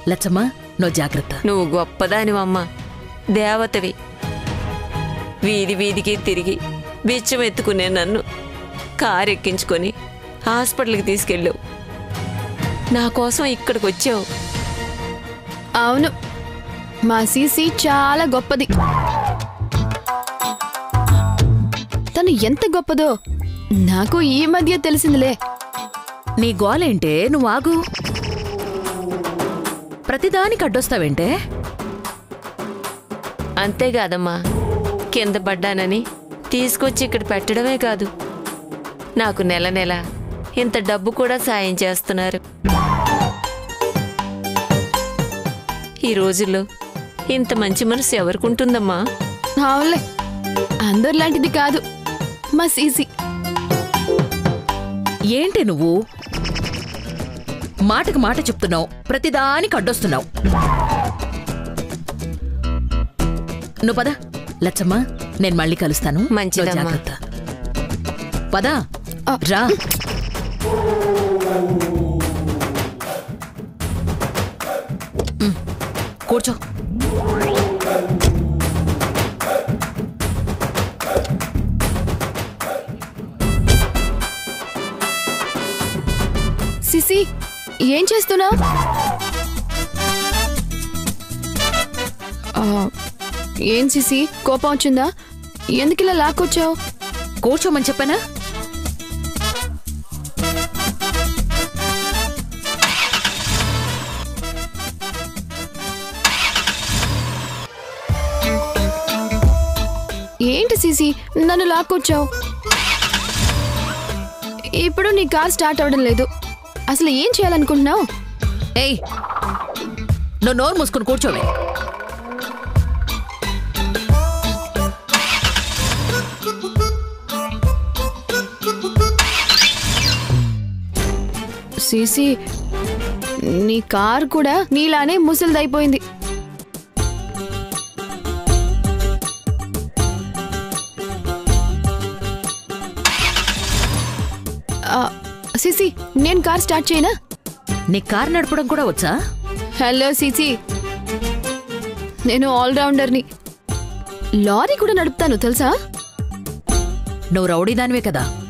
లచ్చమ్మ నువ్వు జాగ్రత్త నువ్వు గొప్పదానివమ్మా దేవతవి వీధి వీధికి తిరిగి బిచ్చం ఎత్తుకునే నన్ను కారు ఎక్కించుకొని హాస్పిటల్కి తీసుకెళ్ళావు నా కోసం ఇక్కడికి వచ్చావు అవును మా సీసీ చాలా గొప్పది తను ఎంత గొప్పదో నాకు ఈ మధ్య తెలిసిందిలే నీ గోలేంటే నువ్వు ఆగు ప్రతిదానికి అడ్డొస్తావేంటే అంతేకాదమ్మా కింద పడ్డానని తీసుకొచ్చి ఇక్కడ పెట్టడమే కాదు నాకు నెల నెల ఇంత డబ్బు కూడా సాయం చేస్తున్నారు ఈ రోజుల్లో ఇంత మంచి మనసు ఎవరికుంటుందమ్మా అవునులే అందరిలాంటిది కాదు మా సీసీ ఏంటి నువ్వు మాటకు మాట చెప్తున్నావు ప్రతిదానికి అడ్డొస్తున్నావు నువ్వు పద లచ్చమ్మ నేను మళ్ళీ కలుస్తాను నువ్వు మంచిదమ్మా. జాగ్రత్త పద ఆ. రా ఉమ్, కూర్చో సిసి ఏం చేస్తున్నావు ఏం సిసి కోపం వచ్చిందా ఎందుకు ఇలా లాక్కొచ్చావు కూర్చోమని చెప్పానా ఏంటి సిసి నన్ను లాక్కొచ్చావు ఇప్పుడు నీ కార్ స్టార్ట్ అవ్వడం లేదు అసలు ఏం చేయాలనుకుంటున్నావు ఏయ్ నువ్వు నోరు మూసుకుని కూర్చోవే సిసి నీ కార్ కూడా నీలానే ముసలిదైపోయింది ఆ, సిసి నేను కార్ స్టార్ట్ చేయనా నీ కారు నడపడం కూడా వచ్చా హలో సిసి నేను ఆల్రౌండర్ని లారీ కూడా నడుపుతాను తెలుసా నువ్వు రౌడీ దానివే కదా